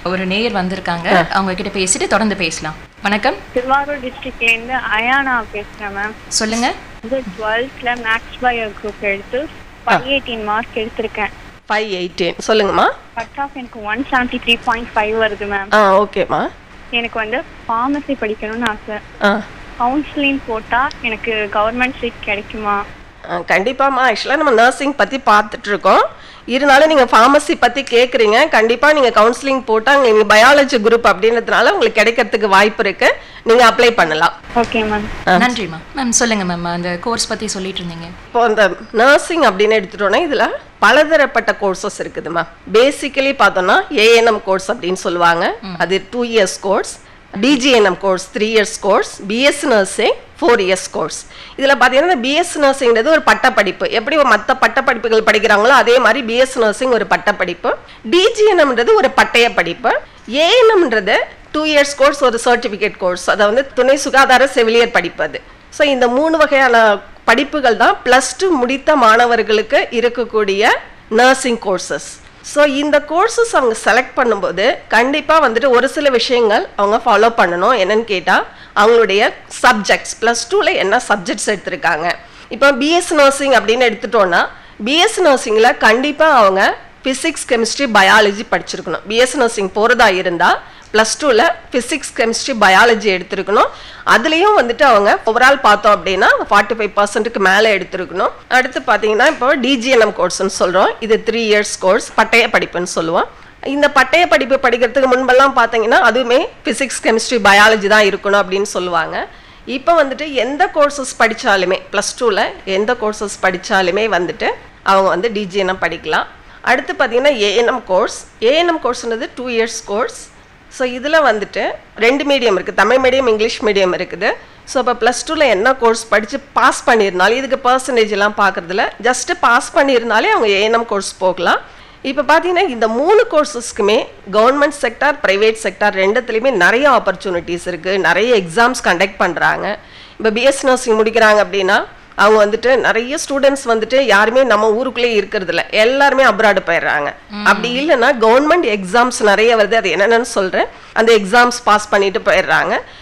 ஒரு நேயர் வந்திருக்காங்க அவங்க கிட்ட பேசிட்டு தொடர்ந்து பேசலாம் வணக்கம் திருவாரூர் டிஸ்ட்ரிக்ட்லேருந்து அயானா பேசுகிறேன் மேம் சொல்லுங்க வந்து டுவெல்த்தில் மேக்ஸ் பயோ குரூப் எடுத்து ஃபைவ் எயிட்டீன் மார்க் எடுத்திருக்கேன் ஃபைவ் எயிட்டீன் சொல்லுங்கம்மா கட் ஆஃப் எனக்கு one seventy three point five வருது மேம் ஆ ஓகேம்மா எனக்கு வந்து ஃபார்மசி படிக்கணும்னு ஆசை ஆ கவுன்சிலிங் போட்டால் எனக்கு கவர்மெண்ட் சீட் கிடைக்குமா ஆ, கண்டிப்பாம்மா ஆக்சுவலாக நம்ம நர்சிங் பற்றி பார்த்துட்டு இருக்கோம் இருந்தாலும் நீங்கள் ஃபார்மசி பற்றி கேட்குறீங்க கண்டிப்பாக நீங்கள் கவுன்சிலிங் போட்டால் நீங்கள் பயாலஜி குரூப் அப்படின்றதுனால உங்களுக்கு கிடைக்கிறதுக்கு வாய்ப்பு இருக்கு நீங்கள் அப்ளை பண்ணலாம் ஓகே மேம் நன்றிம்மா மேம் சொல்லுங்க மேம் அந்த கோர்ஸ் பத்தி சொல்லிட்டு இருந்தீங்க இப்போ அந்த நர்சிங் அப்படின்னு எடுத்துட்டோம்னா இதில் பலதரப்பட்ட கோர்சஸ் இருக்குதுமா பேசிக்கலி பார்த்தோம்னா ஏஎன்எம் கோர்ஸ் அப்படின்னு சொல்லுவாங்க அது two years course DGNM course three years course BS nursing four years course இதில் பார்த்தீங்கன்னா பிஎஸ் நர்சிங்கிறது ஒரு பட்டப்படிப்பு எப்படி மற்ற பட்டப்படிப்புகள் படிக்கிறாங்களோ அதே மாதிரி பிஎஸ் நர்சிங் ஒரு பட்டப்படிப்பு டிஜிஎன்எம்ன்றது ஒரு பட்டய படிப்பு ஏஎன்எம்ன்றது டூ இயர்ஸ் கோர்ஸ் ஒரு சர்டிஃபிகேட் கோர்ஸ் அதை வந்து துணை சுகாதார செவிலியர் படிப்பு அது ஸோ இந்த மூணு வகையான படிப்புகள் தான் ப்ளஸ் டூ முடித்த மாணவர்களுக்கு இருக்கக்கூடிய நர்சிங் கோர்சஸ் ஸோ இந்த கோர்சஸ் அவங்க செலக்ட் பண்ணும்போது கண்டிப்பாக வந்துட்டு ஒரு சில விஷயங்கள் அவங்க ஃபாலோ பண்ணணும் என்னன்னு கேட்டால் அவங்களுடைய சப்ஜெக்ட்ஸ் ப்ளஸ் டூவில் என்ன சப்ஜெக்ட்ஸ் எடுத்திருக்காங்க இப்போ பிஎஸ் நர்சிங் அப்படின்னு எடுத்துட்டோன்னா பிஎஸ் நர்சிங்கில் கண்டிப்பாக அவங்க ஃபிசிக்ஸ் கெமிஸ்ட்ரி பயாலஜி படிச்சிருக்கணும் பிஎஸ் நர்சிங் போகிறதா இருந்தால் ப்ளஸ் டூவில் ஃபிசிக்ஸ் கெமிஸ்ட்ரி பயாலஜி எடுத்திருக்கணும் அதுலேயும் வந்துட்டு அவங்க ஓவரால் பார்த்தோம் அப்படின்னா ஃபார்ட்டி ஃபைவ் பர்சன்ட்டுக்கு மேலே எடுத்திருக்கணும் அடுத்து பார்த்தீங்கன்னா இப்போ டிஜிஎன்எம் கோர்ஸ்னு சொல்கிறோம் இது த்ரீ இயர்ஸ் கோர்ஸ் பட்டய படிப்புன்னு சொல்லுவோம் இந்த பட்டய படிப்பு படிக்கிறதுக்கு முன்பெல்லாம் பார்த்தீங்கன்னா அதுவுமே ஃபிசிக்ஸ் கெமிஸ்ட்ரி பயாலஜி தான் இருக்கணும் அப்படின்னு சொல்லுவாங்க இப்போ வந்துட்டு எந்த கோர்சஸ் படித்தாலுமே ப்ளஸ் டூவில் எந்த கோர்சஸ் படித்தாலுமே வந்துட்டு அவங்க வந்து டிஜிஎன்எம் படிக்கலாம் அடுத்து பார்த்தீங்கன்னா ஏஎன்எம் கோர்ஸ் ஏஎன்எம் கோர்ஸ்ன்றது டூ இயர்ஸ் கோர்ஸ் ஸோ இதில் வந்துட்டு ரெண்டு மீடியம் இருக்குது தமிழ் மீடியம் இங்கிலீஷ் மீடியம் இருக்குது ஸோ இப்போ ப்ளஸ் டூவில் என்ன கோர்ஸ் படித்து பாஸ் பண்ணியிருந்தாலும் இதுக்கு பர்சன்டேஜ் எல்லாம் பார்க்குறதுல ஜஸ்ட்டு பாஸ் பண்ணியிருந்தாலே அவங்க ஏஎன்எம் கோர்ஸ் போகலாம் இப்போ பார்த்தீங்கன்னா இந்த மூணு கோர்சஸ்க்குமே கவர்மெண்ட் செக்டார் ப்ரைவேட் செக்டார் ரெண்டுத்துலேயுமே நிறைய ஆப்பர்ச்சுனிட்டிஸ் இருக்குது நிறைய எக்ஸாம்ஸ் கண்டக்ட் பண்ணுறாங்க இப்போ பிஎஸ் நர்சிங் முடிக்கிறாங்க அப்படின்னா அவங்க வந்துட்டு நிறைய ஸ்டூடெண்ட்ஸ் வந்துட்டு யாருமே நம்ம ஊருக்குள்ளே இருக்கிறது இல்ல எல்லாருமே அப்ராடு போயிடுறாங்க அப்படி இல்லைன்னா கவர்மெண்ட் எக்ஸாம்ஸ் நிறைய வருது அது என்னென்னு சொல்கிறேன் அந்த எக்ஸாம்ஸ் பாஸ் பண்ணிட்டு போயிடுறாங்க